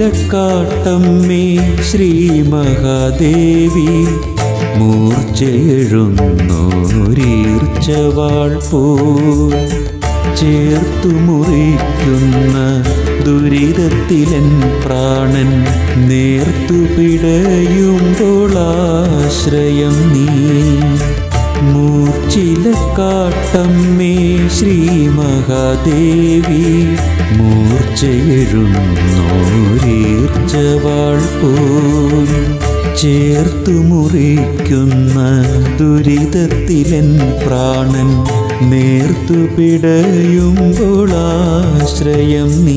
മൂർച്ചിലക്കാട്ടമ്മേ ശ്രീ മഹാദേവി മൂർച്ചയെഴുന്നോരീർച്ചവാൾ പോൽ ചേർത്തു മുറിക്കുന്ന ദുരിതത്തിലൻ പ്രാണൻ നേർത്തു പിടയുമ്പോൾ ആശ്രയം നീ മൂർച്ചിലക്കാട്ടമ്മേ ശ്രീ മഹാദേവി മൂർച്ചയെഴുന്നോരീർച്ചവാൾ പോൽ ചേർത്തു മുറിക്കുന്ന ദുരിതത്തിലൻ പ്രാണൻ നേർത്തു പിടയുമ്പോൾ ആശ്രയം നീ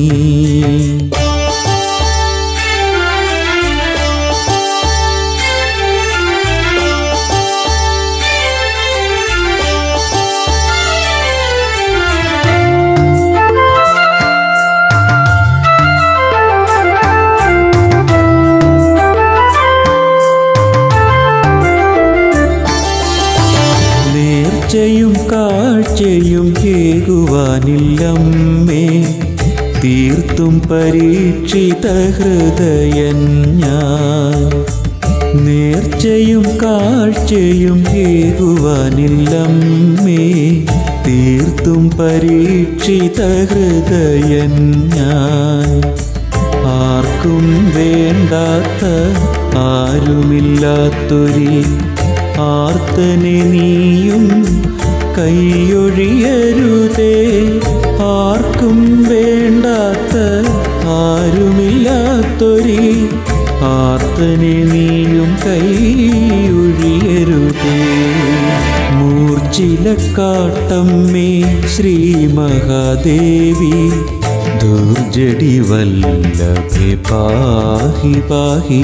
നേർച്ചയും കാഴ്ചയും കേകുവാനില്ലമ്മേ തീർത്തും പരീക്ഷിത ഹൃദയൻ ഞാൻ നേർച്ചയും കാഴ്ചയും കേകുവാനില്ലമ്മേ തീർത്തും പരീക്ഷിത ഹൃദയൻ ഞാൻ ആർക്കും വേണ്ടാത്ത ആരുമില്ലാത്തൊരി ആർത്തനെ നീയും കൈയൊഴിയരുതേ ആർക്കും വേണ്ടാത്ത ആരുമില്ലാത്തൊരി ആർത്തനെ നീയും കൈയൊഴിയരുതേ മൂർച്ചിലക്കാട്ടമ്മേ ശ്രീ മഹാദേവി ദുർജടി വല്ലഭേ പാഹി പാഹി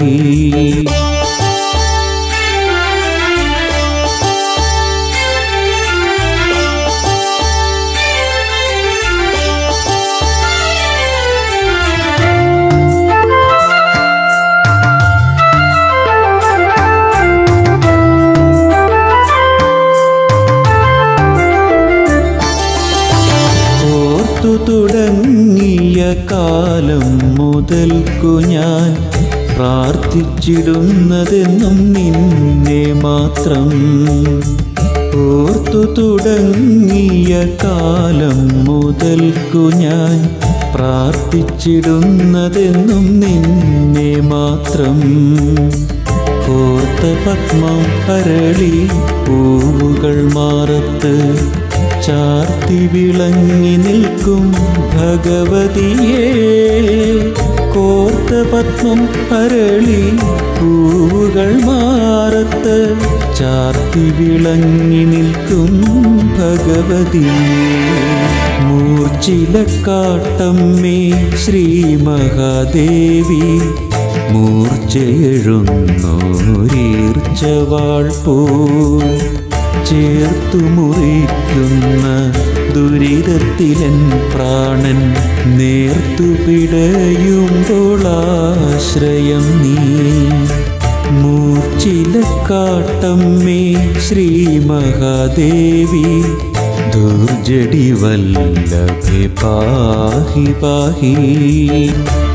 ഓർത്തു തുടങ്ങിയ കാലം മുതൽക്കു ഞാൻ പ്രാർത്ഥിച്ചിടുന്നതെന്നും നിന്നെ മാത്രം ഓർത്തു തുടങ്ങിയ കാലം മുതൽക്കു ഞാൻ പ്രാർത്ഥിച്ചിടുന്നതെന്നും നിന്നെ മാത്രം കോർത്ത പത്മം അരളി പൂവുകൾ മാറത്ത് ചാർത്തി വിളങ്ങി നിൽക്കും ഭഗവതിയെ കോർത്ത പത്മം അരളി പൂവുകൾ മാറത്ത് ചാർത്തി വിളങ്ങി നിൽക്കും ഭഗവതിയെ മൂർച്ചിലക്കാട്ടമ്മേ ശ്രീ മഹാദേവി മൂർച്ചയെഴുന്നോരീർച്ചവാൾ പോൽ ചേർത്തു മുറിക്കുന്ന ദുരിതത്തിലൻ പ്രാണൻ നേർത്തു പിടയുമ്പോൾ ആശ്രയം നീ മൂർച്ചിലക്കാട്ടമ്മേ ശ്രീ മഹാദേവി ദുർജടി വല്ലഭേ പാഹി പാഹി